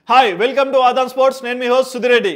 hi welcome to ఆదాన్ sports నేను మీ host Sudhireddy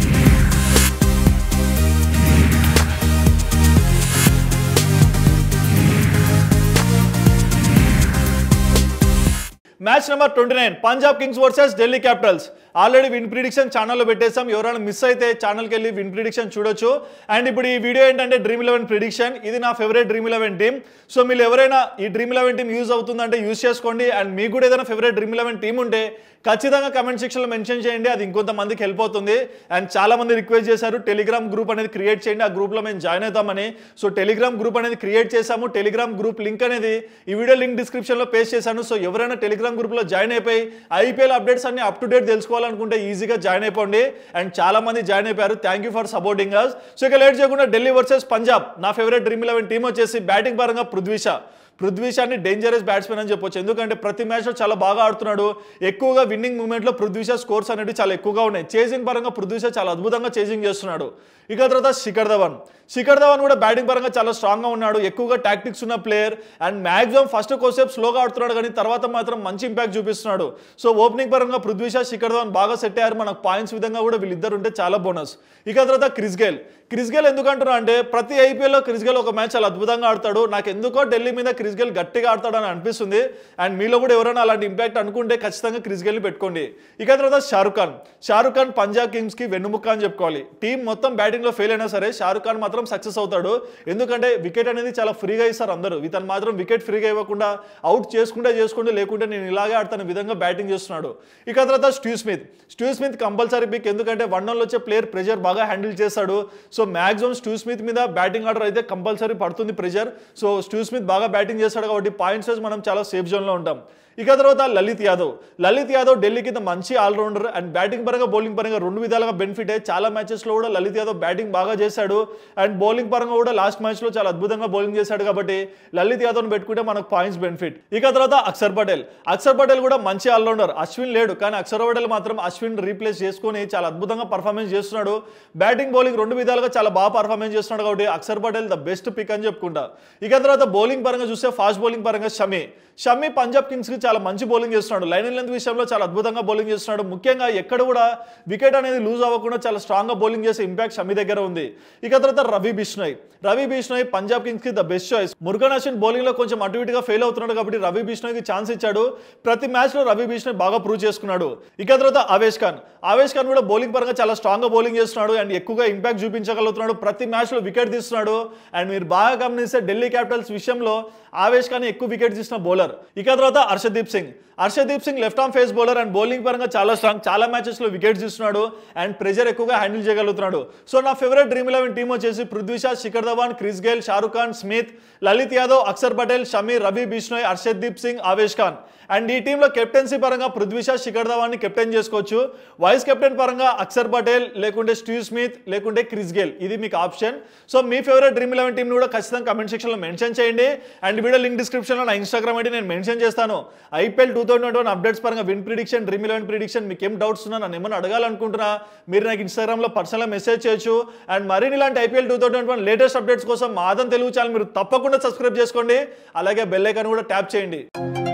match number twenty nine Punjab kings versus Delhi capitals already win prediction ఛానల్లో పెట్టేసాం ఎవరైనా మిస్ అయితే ఛానల్కి వెళ్ళి విన్ ప్రిడిక్షన్ చూడొచ్చు అండ్ ఇప్పుడు ఈ వీడియో ఏంటంటే డ్రీమ్ ఇలెవెన్ ప్రిడిక్షన్ ఇది నా favourite dream eleven team so మీరు ఎవరైనా ఈ డ్రీమ్ ఇలెవెన్ టీమ్ యూజ్ అవుతుందంటే యూజ్ చేసుకోండి అండ్ మీకు కూడా ఏదైనా ఫేవరెట్ డ్రీమ్ ఇలెవెన్ టీమ్ ఉంటే ఖచ్చితంగా కమెంట్ సెక్షన్లో మెన్షన్ చేయండి అది ఇంకొంతమందికి హెల్ప్ అవుతుంది అండ్ చాలా మంది రిక్వెస్ట్ చేశారు టెలిగ్రామ్ గ్రూప్ అనేది క్రియేట్ చేయండి ఆ గ్రూప్లో మేము జాయిన్ అవుతామని సో టెలిగ్రామ్ గ్రూప్ అనేది క్రియేట్ చేశాము టెలిగ్రామ్ గ్రూప్ లింక్ అనేది ఈ వీడియో లింక్ డిస్క్రిప్షన్లో పేస్ట్ చేశాను సో ఎవరైనా టెలిగ్రామ్ గ్రూప్లో జాయిన్ అయిపోయి ఐపీఎల్ అప్డేట్స్ అన్ని అప్ టు డేట్ తెలుసుకోవాలనుకుంటే ఈజీగా జాయిన్ అయిపోండి అండ్ చాలా మంది జాయిన్ అయిపోయారు thank you for supporting us so ఇక లేట్ చేయకుండా ఢిల్లీ వర్సెస్ పంజాబ్ నా ఫేవరెట్ డ్రీమ్ ఇలెవెన్ టీం వచ్చేసి బ్యాటింగ్ పరంగా పృథ్వీ షా పృథ్వీ షాని డేంజరస్ బ్యాట్స్మెన్ అని చెప్పొచ్చు ఎందుకంటే ప్రతి మ్యాచ్లో చాలా బాగా ఆడుతున్నాడు ఎక్కువగా విన్నింగ్ మూమెంట్లో పృథ్వీ షా స్కోర్స్ అనేవి చాలా ఎక్కువగా ఉన్నాయి చేసింగ్ పరంగా పృథ్వీ షా చాలా అద్భుతంగా చేసింగ్ చేస్తున్నాడు ఇక తర్వాత శిఖర్ ధవన్ శిఖర్ ధవన్ కూడా బ్యాటింగ్ పరంగా చాలా స్ట్రాంగ్గా ఉన్నాడు ఎక్కువగా టాక్టిక్స్ ఉన్న ప్లేయర్ అండ్ మ్యాక్సిమం ఫస్ట్ కోసేపు స్లోగా ఆడుతున్నాడు కానీ తర్వాత మాత్రం మంచి ఇంపాక్ట్ చూపిస్తున్నాడు సో ఓపెనింగ్ పరంగా పృథ్వీ షా శిఖర్ ధవన్ బాగా సెట్ అయ్యారు మనకు పాయింట్స్ విధంగా కూడా వీళ్ళిద్దరు ఉంటే చాలా బోనస్ ఇక తర్వాత క్రిస్ గేల్ క్రిస్ గేల్ ఎందుకు అంటున్నా అంటే ప్రతి ఐపీఎల్లో క్రిస్ గేల్ ఒక మ్యాచ్ చాలా అద్భుతంగా ఆడతాడు నాకు ఎందుకో ఢిల్లీ మీద క్రిస్ గేల్ గట్టిగా ఆడతాడని అనిపిస్తుంది అండ్ మీలో కూడా ఎవరైనా అలాంటి ఇంపాక్ట్ అనుకుంటే ఖచ్చితంగా క్రిస్ గేల్ని పెట్టుకోండి ఇక తర్వాత షారుఖ్ ఖాన్ షారుఖ్ ఖాన్ పంజాబ్ కింగ్స్కి వెన్నుముక్క అని చెప్పుకోవాలి టీం మొత్తం బ్యాటింగ్లో ఫెయిల్ అయినా సరే షారుఖ్ ఖాన్ మాత్రం సక్సెస్ అవుతాడు ఎందుకంటే వికెట్ అనేది చాలా ఫ్రీగా ఇస్తారు అందరూ ఇతను మాత్రం వికెట్ ఫ్రీగా ఇవ్వకుండా అవుట్ చేసుకుంటే చేసుకుంటే లేకుంటే నేను ఇలాగే ఆడతాను విధంగా బ్యాటింగ్ చేస్తున్నాడు ఇక తర్వాత Steve Smith Steve Smith compulsory pick ఎందుకంటే వన్ డౌన్లో వచ్చే ప్లేయర్ ప్రెజర్ బాగా హ్యాండిల్ చేస్తాడు సో మ్యాక్సిమం స్టీవ్ స్మిత్ మీద బ్యాటింగ్ ఆర్డర్ అయితే కంపల్సరీ పడుతుంది ప్రెజర్ సో స్టీవ్ స్మిత్ బాగా బ్యాటింగ్ చేస్తాడు కాబట్టి పాయింట్స్ వైజ్ మనం చాలా సేఫ్ జోన్లో ఉంటాం ఇక తర్వాత లలిత్ యాదవ్ లలిత్ యాదవ్ ఢిల్లీకి ఇంత మంచి ఆల్రౌండర్ అండ్ బ్యాటింగ్ పరంగా బౌలింగ్ పరంగా రెండు విధాలుగా బెనిఫిట్ అయ్యి చాలా మ్యాచెస్లో కూడా లలిత్ యాదవ్ బ్యాటింగ్ బాగా చేశాడు అండ్ బౌలింగ్ పరంగా కూడా లాస్ట్ మ్యాచ్లో చాలా అద్భుతంగా బౌలింగ్ చేశాడు కాబట్టి లలిత్ యాదవ్ని పెట్టుకుంటే మనకు పాయింట్స్ బెనిఫిట్ ఇక తర్వాత అక్షర్ పటేల్ అక్షర్ పటేల్ కూడా మంచి ఆల్రౌండర్ అశ్విన్ లేడు కానీ అక్షర్ పటేల్ మాత్రం అశ్విన్ రీప్లేస్ చేసుకొని చాలా అద్భుతంగా పర్ఫార్మెన్స్ చేస్తున్నాడు బ్యాటింగ్ బౌలింగ్ రెండు విధాలుగా చాలా బాగా పర్ఫార్మెన్స్ చేస్తున్నాడు కాబట్టి Akshar Patel the best pick అని చెప్పుకుంటా ఇక తర్వాత బౌలింగ్ పరంగా చూస్తే ఫాస్ట్ బౌలింగ్ పరంగా షమి షమి పంజాబ్ కింగ్స్కి చాలా మంచి బౌలింగ్ చేస్తున్నాడు లైన్ అండ్ లెంత్ విషయంలో చాలా అద్భుతంగా బౌలింగ్ చేస్తున్నాడు ముఖ్యంగా ఎక్కడ కూడా వికెట్ అనేది లూజ్ అవ్వకుండా చాలా స్ట్రాంగ్గా బౌలింగ్ చేసే ఇంపాక్ట్ షమి దగ్గర ఉంది ఇక తర్వాత రవి బిష్నాయ్ రవి బిష్నాయ్ పంజాబ్ కింగ్స్కి the best choice Murugan Ashwin బౌలింగ్లో కొంచెం అటు ఇటుగా ఫెయిల్ అవుతున్నాడు కాబట్టి రవి బిష్నాయ్కి ఛాన్స్ ఇచ్చాడు ప్రతి మ్యాచ్లో రవి బిష్నాయ్ బాగా ప్రూవ్ చేసుకున్నాడు ఇక తర్వాత ఆవేష్ ఖాన్ ఆవేష్ ఖాన్ కూడా బౌలింగ్ పరంగా చాలా స్ట్రాంగ్గా బౌలింగ్ చేస్తున్నాడు అండ్ ఎక్కువగా ఇంపాక్ట్ చూపించగలుగుతున్నాడు ప్రతి మ్యాచ్లో వికెట్ తీస్తున్నాడు అండ్ మీరు బాగా గమనిస్తే ఢిల్లీ క్యాపిటల్స్ విషయంలో ఆవేష్ ఖాన్ ఎక్కువ వికెట్ తీసిన బౌలర్ ఇక తర్వాత Harshdeep Singh Harshdeep Singh left arm pace bowler and bowling పరంగా చాలా స్ట్రాంగ్ చాలా మ్యాచెస్లో వికెట్స్ తీస్తున్నాడు అండ్ ప్రెజర్ ఎక్కువగా హ్యాండిల్ చేయగలుగుతున్నాడు సో నా ఫేవరెట్ డ్రీమ్ ఎలెవెన్ టీమ్ వచ్చేసి Prithvi Shaw Shikhar Dhawan Chris Gayle Shahrukh Khan Smith Lalit Yadav Akshar Patel Shami Ravi Bishnoi Harshdeep Singh Avesh Khan and ఈ టీంలో కెప్టెన్సీ పరంగా పృథ్వీ షా శిఖర్ ధవాన్ని కెప్టెన్ చేసుకోవచ్చు వైస్ కెప్టెన్ పరంగా అక్షర్ పటేల్ లేకుంటే స్టీవ్ స్మిత్ లేకుంటే క్రిస్ గేల్ ఇది మీకు ఆప్షన్ సో మీ ఫేవరెట్ డ్రీమ్ ఎలెవెన్ టీంని కూడా ఖచ్చితంగా కమెంట్ సెక్షన్లో మెన్షన్ చేయండి అండ్ వీడియో లింక్ డిస్క్రిప్షన్లో నా ఇన్స్టాగ్రామ్ ఐడి నేను మెన్షన్ చేస్తాను IPL two thousand twenty updates పరంగా win prediction dream eleven prediction మీకు ఏం డౌట్స్ ఉన్నా నన్ను ఏమైనా అడగాలనుకుంటున్నా మీరు నాకు ఇన్స్టాగ్రామ్లో పర్సనల్గా మెసేజ్ చేయొచ్చు అండ్ మరిన్ని ఇలాంటి IPL two thousand twenty latest updates కోసం మాదం తెలుగు ఛానల్ మీరు తప్పకుండా సబ్స్క్రైబ్ చేసుకోండి అలాగే బెల్ ఐకాన్ కూడా ట్యాప్ చేయండి